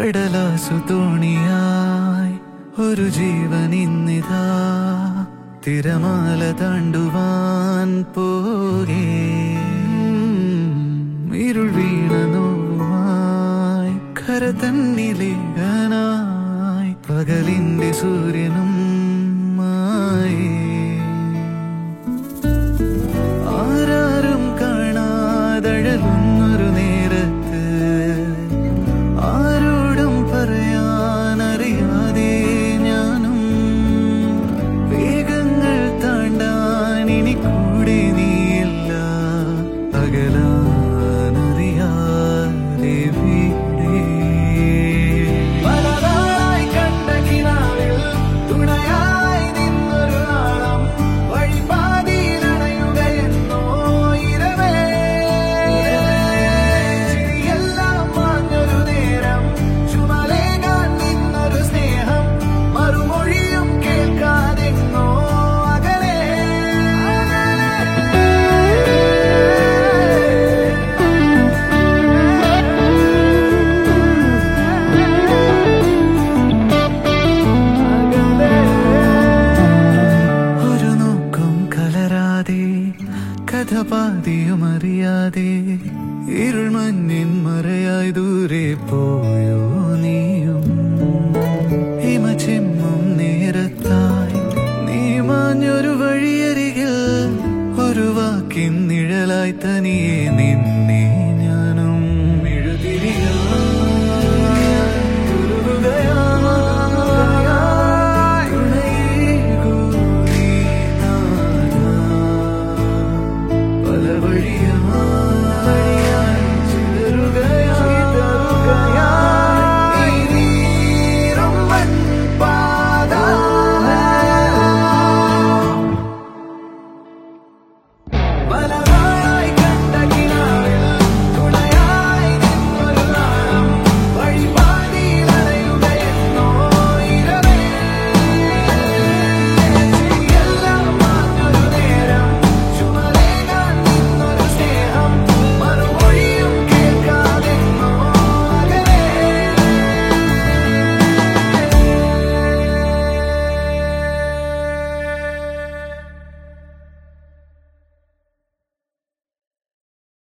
കടലാസു തോണിയായി ഒരു ജീവൻ ഇന്നിതാ തിരമാല താണ്ടുവാൻ പോകേ ഇരുൾ വീണ നോവുമായി കര തന്നിലേഖനായി പകലിന്റെ സൂര്യനും മായി ആരാരും കാണാതഴലുന്നൊരു നേരത്ത് ആരോടും പറയാനറിയാതെ ഞാനും വേഗങ്ങൾ താണ്ടാൻ ഇനി കൂടെ നീയില്ല അകലാനറിയാതെ വീടേ പലതായി കണ്ട കിനാവിൽ തുണയായി നിന്നൊരു നാളം വഴിപാതിയിലണയുകയെന്നോ ഇരവേ എല്ലാം മാഞ്ഞൊരു നേരം ചുമലേകാൻ നിന്നൊരു സ്നേഹം മറുമൊഴിയും കേൾക്കാതെങ്ങോ അകലേ ഒരു നോക്കും കലരാതെ കഥ പാതിയും അറിയാതെ ഇരുൾ മഞ്ഞിൻ മറയായി ദൂരെ പോയോ നീയും ഹിമ ചെമ്മും നേരത്തായി നീ മാഞ്ഞൊരു വഴിയരികിൽ ഒരു വാക്കിൻ നിഴലായി തനിയെ